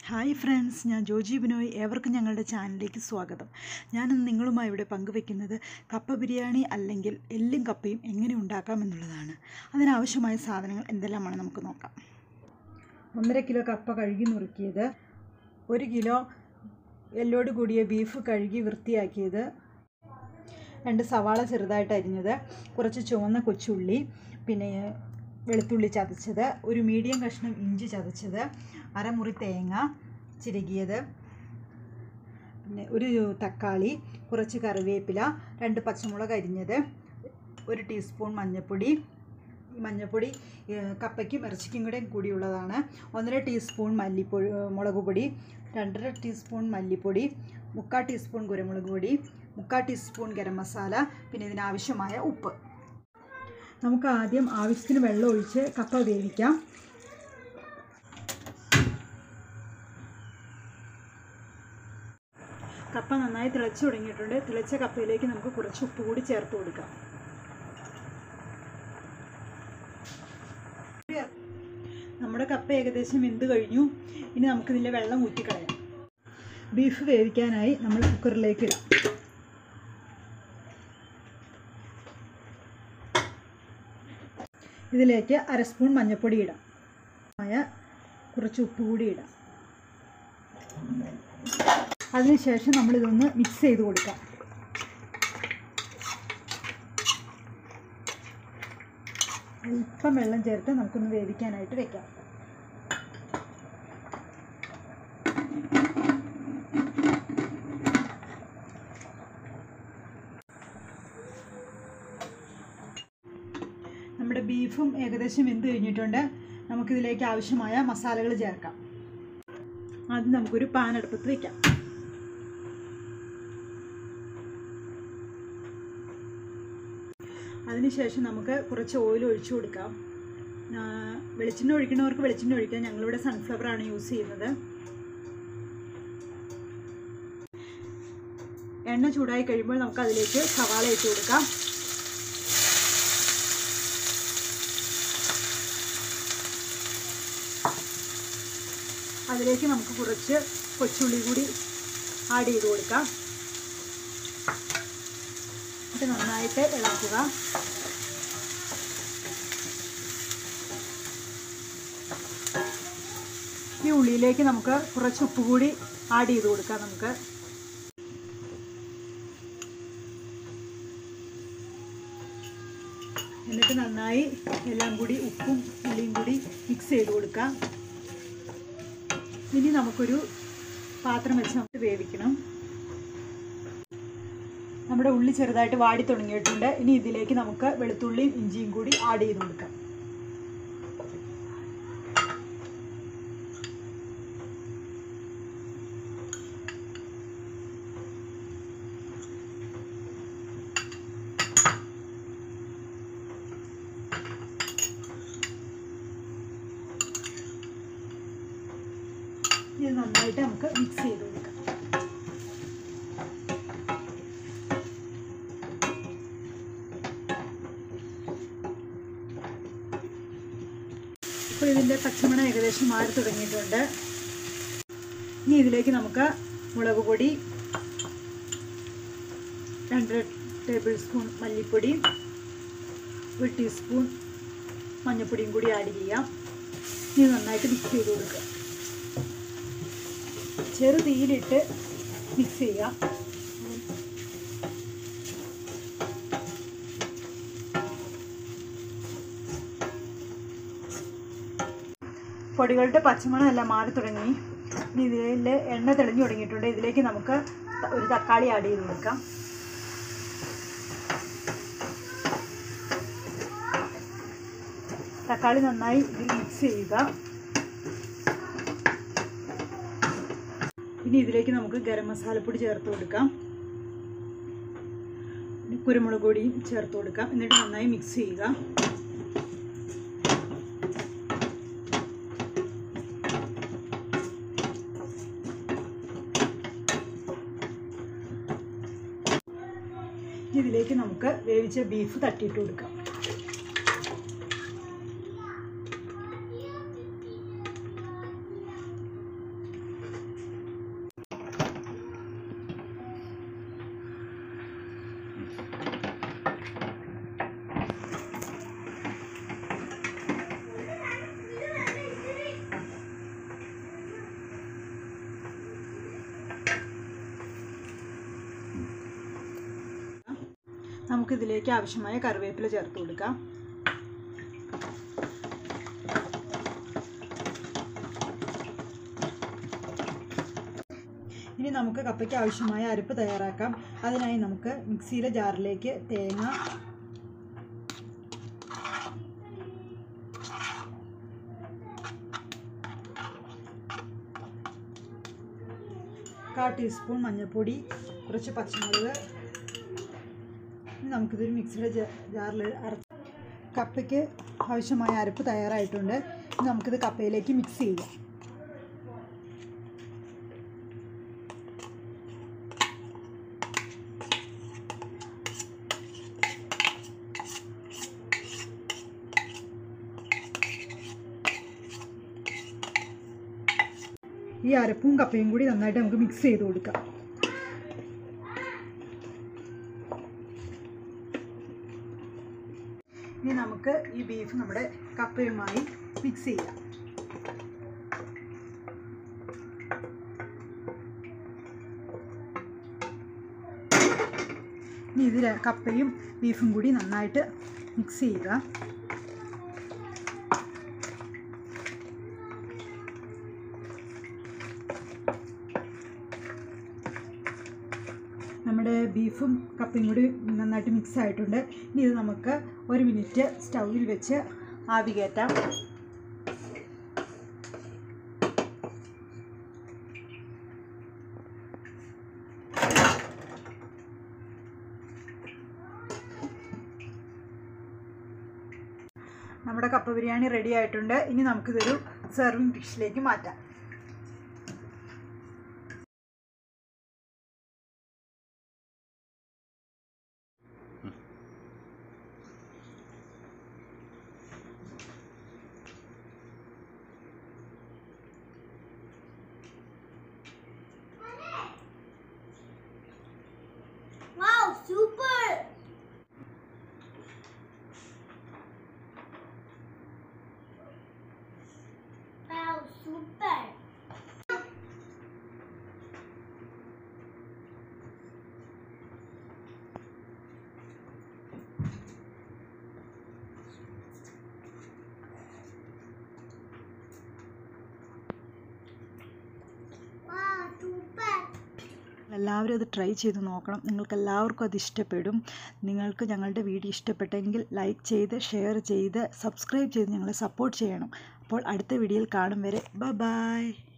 Hi friends ഞാൻ ജോജി ബിനോയ് ഏവർക്കും ഞങ്ങളുടെ ചാനലിലേക്ക് സ്വാഗതം ഞാനിന്ന് നിങ്ങളുമായി ഇവിടെ പങ്കുവെക്കുന്നത് കപ്പ ബിരിയാണി അല്ലെങ്കിൽ എല്ലും കപ്പയും എങ്ങനെ ഉണ്ടാക്കാം എന്നുള്ളതാണ് അതിനാവശ്യമായ സാധനങ്ങൾ എന്തെല്ലാമാണ് നമുക്ക് നോക്കാം ഒന്നര കിലോ കപ്പ കഴുകി നുറുക്കിയത് ഒരു കിലോ എല്ലോട് കൂടിയ ബീഫ് കഴുകി വൃത്തിയാക്കിയത് രണ്ട് സവാള ചെറുതായിട്ട് അരിഞ്ഞത് കുറച്ച് ചുവന്ന കൊച്ചുള്ളി പിന്നെ വെളുത്തുള്ളി ചതച്ചത് ഒരു മീഡിയം കഷ്ണം ഇഞ്ചി ചതച്ചത് അരമുറി തേങ്ങ ചിരകിയത് പിന്നെ ഒരു തക്കാളി കുറച്ച് കറിവേപ്പില രണ്ട് പച്ചമുളക് അരിഞ്ഞത് ഒരു ടീസ്പൂൺ മഞ്ഞൾപ്പൊടി ഈ മഞ്ഞൾപ്പൊടി ഏഹ്, കപ്പയ്ക്കും ഇറച്ചിക്കും കൂടെ കൂടിയുള്ളതാണ് ഒന്നര ടീസ്പൂൺ മല്ലിപ്പൊടി മുളക് പൊടി രണ്ടര ടീസ്പൂൺ മല്ലിപ്പൊടി മുക്കാൽ ടീസ്പൂൺ കുരുമുളക് പൊടി മുക്കാൽ ടീസ്പൂൺ ഗരം മസാല പിന്നെ ഇതിനാവശ്യമായ ഉപ്പ് നമുക്ക് ആദ്യം ആവശ്യത്തിന് വെള്ളം ഒഴിച്ച് കപ്പ വേവിക്കാം കപ്പ നന്നായി തിളച്ചു തുടങ്ങിയിട്ടുണ്ട് തിളച്ച കപ്പയിലേക്ക് നമുക്ക് കുറച്ച് ഉപ്പ് കൂടി ചേർത്ത് കൊടുക്കാം നമ്മുടെ കപ്പ ഏകദേശം വെന്ത് കഴിഞ്ഞു ഇനി നമുക്കിതിൻ്റെ വെള്ളം ഊറ്റിക്കളയാം ബീഫ് വേവിക്കാനായി നമ്മൾ കുക്കറിലേക്ക് ഇടാം ഇതിലേക്ക് അര സ്പൂൺ മഞ്ഞൾപ്പൊടി ഇടാം ആയ കുറച്ച് ഉപ്പ് കൂടി ഇടാം അതിനുശേഷം നമ്മളിതൊന്ന് മിക്സ് ചെയ്ത് കൊടുക്കാം അല്പം വെള്ളം ചേർത്ത് നമുക്കൊന്ന് വേവിക്കാനായിട്ട് വെക്കാം നമ്മുടെ ബീഫും ഏകദേശം വെന്ത് കഴിഞ്ഞിട്ടുണ്ട് നമുക്കിതിലേക്ക് ആവശ്യമായ മസാലകൾ ചേർക്കാം ആദ്യം നമുക്കൊരു പാൻ അടുപ്പത്ത് വെക്കാം അതിനുശേഷം നമുക്ക് കുറച്ച് ഓയിൽ ഒഴിച്ചു കൊടുക്കാം ആ, വെളിച്ചെണ്ണ ഒഴിക്കുന്നവർക്ക് വെളിച്ചെണ്ണ ഒഴിക്കാം ഞങ്ങളിവിടെ സൺഫ്ലവർ ആണ് യൂസ് ചെയ്യുന്നത് എണ്ണ ചൂടായി കഴിയുമ്പോൾ നമുക്ക് അതിലേക്ക് സവാള ഇട്ട് കൊടുക്കാം അതിലേക്ക് നമുക്ക് കുറച്ച് കൊച്ചുള്ളി കൂടി ആഡ് ചെയ്ത് കൊടുക്കാം ഇത് നന്നായിട്ട് ഇളക്കുക ഈ ഉള്ളിയിലേക്ക് നമുക്ക് കുറച്ച് ഉപ്പ് കൂടി ആഡ് ചെയ്ത് കൊടുക്കാം നമുക്ക് എന്നിട്ട് നന്നായി എല്ലാം കൂടി ഉപ്പും ഉള്ളിയും കൂടി മിക്സ് ചെയ്ത് കൊടുക്കാം ഇനി നമുക്കൊരു പാത്രം വെച്ച് നമുക്ക് വേവിക്കണം നമ്മുടെ ഉള്ളി ചെറുതായിട്ട് വാടി തുടങ്ങിയിട്ടുണ്ട് ഇനി ഇതിലേക്ക് നമുക്ക് വെളുത്തുള്ളിയും ഇഞ്ചിയും കൂടി ആഡ് ചെയ്ത് കൊടുക്കാം ഇത് നന്നായിട്ട് നമുക്ക് മിക്സ് ചെയ്ത് കൊടുക്കാം ഇപ്പോൾ ഇതിൻ്റെ പച്ചമണം ഏകദേശം മാറി തുടങ്ങിയിട്ടുണ്ട് ഇനി ഇതിലേക്ക് നമുക്ക് മുളക് പൊടി രണ്ട് ടേബിൾ സ്പൂൺ മല്ലിപ്പൊടി ഒരു ടീസ്പൂൺ മഞ്ഞൾപ്പൊടിയും കൂടി ആഡ് ചെയ്യാം ഇനി നന്നായിട്ട് മിക്സ് ചെയ്ത് കൊടുക്കുക ചെറു തീയിലിട്ട് മിക്സ് ചെയ്യാം പൊടികളുടെ പച്ചമണം എല്ലാം മാറി തുടങ്ങി ഇനി ഇതിൽ എണ്ണ തെളിഞ്ഞു തുടങ്ങിയിട്ടുണ്ട് ഇതിലേക്ക് നമുക്ക് ത- ഒരു തക്കാളി ആഡ് ചെയ്ത് കൊടുക്കാം തക്കാളി നന്നായി ഇതിൽ മിക്സ് ചെയ്യുക ഇനി ഇതിലേക്ക് നമുക്ക് ഗരം മസാലപ്പൊടി ചേർത്ത് കൊടുക്കാം പിന്നെ കുരുമുളക് പൊടിയും ചേർത്ത് കൊടുക്കാം എന്നിട്ട് നന്നായി മിക്സ് ചെയ്യുക ഇനി ഇതിലേക്ക് നമുക്ക് വേവിച്ച ബീഫ് തട്ടിയിട്ട് കൊടുക്കാം നമുക്കിതിലേക്ക് ആവശ്യമായ കറിവേപ്പില ചേർത്ത് കൊടുക്കാം ഇനി നമുക്ക് കപ്പയ്ക്ക് ആവശ്യമായ അരപ്പ് തയ്യാറാക്കാം അതിനായി നമുക്ക് മിക്സിയിലെ ജാറിലേക്ക് തേങ്ങ കാ ടീസ്പൂൺ മഞ്ഞൾപ്പൊടി കുറച്ച് പച്ചമുളക് ഇനി നമുക്കിതൊരു മിക്സിയുടെ ജാറിൽ അരച്ച് കപ്പയ്ക്ക് ആവശ്യമായ അരപ്പ് തയ്യാറായിട്ടുണ്ട് ഇനി നമുക്കിത് കപ്പയിലേക്ക് മിക്സ് ചെയ്യാം ഈ അരപ്പും കപ്പയും കൂടി നന്നായിട്ട് നമുക്ക് മിക്സ് ചെയ്ത് കൊടുക്കാം ഇനി നമുക്ക് ഈ ബീഫ് നമ്മുടെ കപ്പയുമായി മിക്സ് ചെയ്യാം ഇനി ഇതിൽ കപ്പയും ബീഫും കൂടി നന്നായിട്ട് മിക്സ് ചെയ്യുക നമ്മുടെ ബീഫും കപ്പയും കൂടി നന്നായിട്ട് മിക്സ് ആയിട്ടുണ്ട് ഇനി ഇത് നമുക്ക് ഒരു മിനിറ്റ് സ്റ്റൗവിൽ വെച്ച് ആവി കയറ്റാം നമ്മുടെ കപ്പ ബിരിയാണി റെഡി ആയിട്ടുണ്ട് ഇനി നമുക്കിതൊരു സെർവിങ് ഡിഷിലേക്ക് മാറ്റാം Wow, super! Wow, super! Wow, super! എല്ലാവരും അത് ട്രൈ ചെയ്ത് നോക്കണം നിങ്ങൾക്ക് എല്ലാവർക്കും അത് ഇഷ്ടപ്പെടും നിങ്ങൾക്ക് ഞങ്ങളുടെ വീഡിയോ ഇഷ്ടപ്പെട്ടെങ്കിൽ ലൈക്ക് ചെയ്ത് ഷെയർ ചെയ്ത് സബ്സ്ക്രൈബ് ചെയ്ത് ഞങ്ങളെ സപ്പോർട്ട് ചെയ്യണം അപ്പോൾ അടുത്ത വീഡിയോയിൽ കാണും വരെ ബ ബായ്